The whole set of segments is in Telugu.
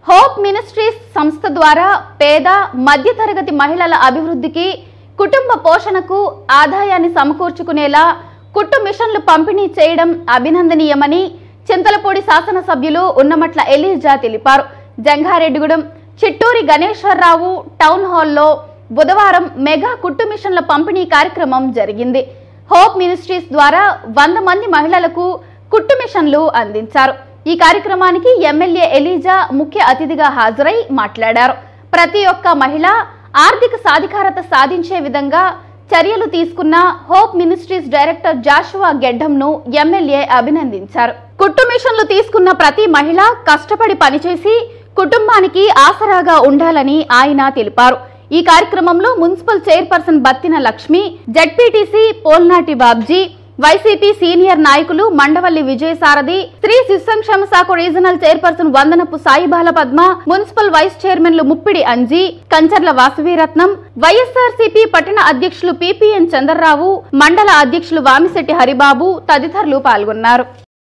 హోప్ మినిస్ట్రీస్ సంస్థ ద్వారా పేద మధ్యతరగతి మహిళల అభివృద్ధికి కుటుంబ పోషణకు ఆదాయాన్ని సమకూర్చుకునేలా కుట్టు మిషన్లు పంపిణీ చేయడం అభినందనీయమని చింతలపూడి శాసనసభ్యులు ఉన్నమట్ల ఎలీజా తెలిపారు జంగారెడ్డిగూడెం చిట్టూరి గణేశ్వరరావు టౌన్ హాల్లో బుధవారం మెగా కుట్టు మిషన్ల పంపిణీ కార్యక్రమం జరిగింది హోప్ మినిస్ట్రీస్ ద్వారా వంద మంది మహిళలకు కుట్టు మిషన్లు అందించారు ఈ కార్యక్రమానికి ఎమ్మెల్యే ఎలీజా ముఖ్య అతిథిగా హాజరై మాట్లాడారు ప్రతి ఒక్క మహిళ ఆర్థిక సాధికారత సాధించే విధంగా చర్యలు తీసుకున్న హోప్ మినిస్ట్రీస్ డైరెక్టర్ జాషువా గెడ్డంను ఎమ్మెల్యే అభినందించారు కుట్టు మిషన్లు తీసుకున్న ప్రతి మహిళ కష్టపడి పనిచేసి కుటుంబానికి ఆసరాగా ఉండాలని ఆయన తెలిపారు ఈ కార్యక్రమంలో municipal chairperson Battina Lakshmi ZPTC Polnati Babji YCP senior నాయకులు మండవల్లి విజయసారథి స్త్రీ శిశు సంక్షేమ శాఖ regional chairperson Vandanapu Saibala Padma municipal vice చైర్మన్లు ముప్పిడి అంజీ కంచర్ల వాసవీరత్నం వైఎస్ఆర్సీపీ పట్టణ అధ్యక్షులు పిపిఎన్ చంద్రరావు మండల అధ్యక్షులు వామిశెట్టి హరిబాబు తదితరులు పాల్గొన్నారు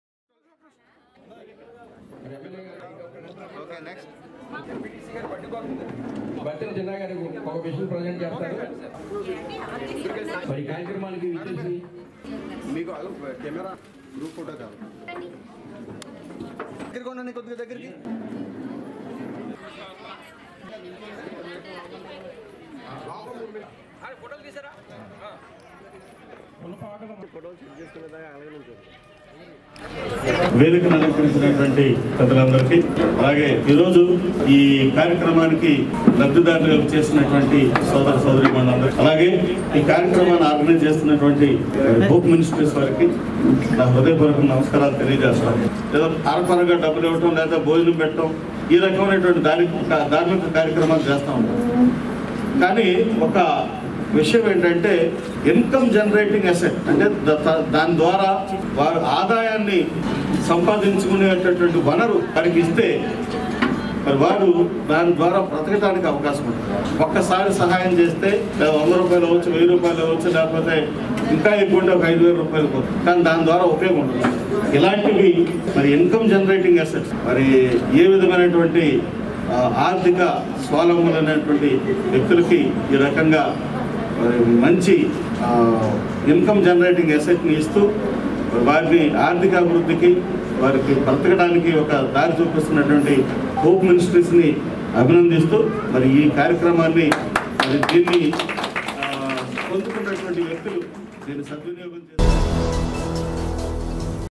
బత్తిన చిన్న గారు ఒక విషయం ప్రజెంట్ చేస్తారు మరి ఈ కార్యక్రమానికి విచ్చేసి మీకు అలా కెమెరా గ్రూప్ ఫోటో కావాలి దగ్గరికి ఉండండి కొద్దిగా దగ్గరికి ఫోటోలు షూట్ చేసుకునేదాకా అలాగే ఉంటుంది వేదికను అలంకరించినటువంటి పెద్దలందరికీ అలాగే ఈరోజు ఈ కార్యక్రమానికి లబ్ధిదారులు చేసినటువంటి సోదర సోదరి మనందరికీ అలాగే ఈ కార్యక్రమాన్ని ఆర్గనైజ్ చేస్తున్నటువంటి హోప్ మినిస్ట్రీస్ వారికి నా హృదయపూర్వక నమస్కారాలు తెలియజేస్తాను ఏదో ఆరపరగా డబ్బులు ఇవ్వటం లేదా భోజనం పెట్టడం ఈ రకమైనటువంటి ధార్మిక ధార్మిక కార్యక్రమాలు చేస్తూ ఉంటాం కానీ ఒక విషయం ఏంటంటే ఇన్కమ్ జనరేటింగ్ అసెట్ అంటే ద- ద- దాని ద్వారా వారు ఆదాయాన్ని సంపాదించుకునేటటువంటి వనరు వారికి ఇస్తే మరి వారు దాని ద్వారా బ్రతకడానికి అవకాశం ఉంటుంది ఒక్కసారి సహాయం చేస్తే లేదా వంద రూపాయలు అవ్వచ్చు వెయ్యి రూపాయలు అవ్వచ్చు లేకపోతే ఇంకా ఎక్కువ ఉంటే ఒక ఐదు వేల రూపాయలు పోతుంది కానీ దాని ద్వారా ఉపయోగం ఉంటుంది ఇలాంటివి మరి ఇన్కమ్ జనరేటింగ్ అసెట్స్ మరి ఏ విధమైనటువంటి ఆ, ఆర్థిక స్వావలంబనమైనటువంటి వ్యక్తులకి ఈ రకంగా మరి మంచి ఆ, ఇన్కమ్ జనరేటింగ్ అసెట్ని ఇస్తూ వారిని ఆర్థిక అభివృద్ధికి వారికి బ్రతకడానికి ఒక దారి చూపిస్తున్నటువంటి హోప్ మినిస్ట్రీస్ని అభినందిస్తూ మరి ఈ కార్యక్రమాన్ని మరి దీన్ని ఆ, పొందుకున్నటువంటి వ్యక్తులు దీన్ని సద్వినియోగం చేసి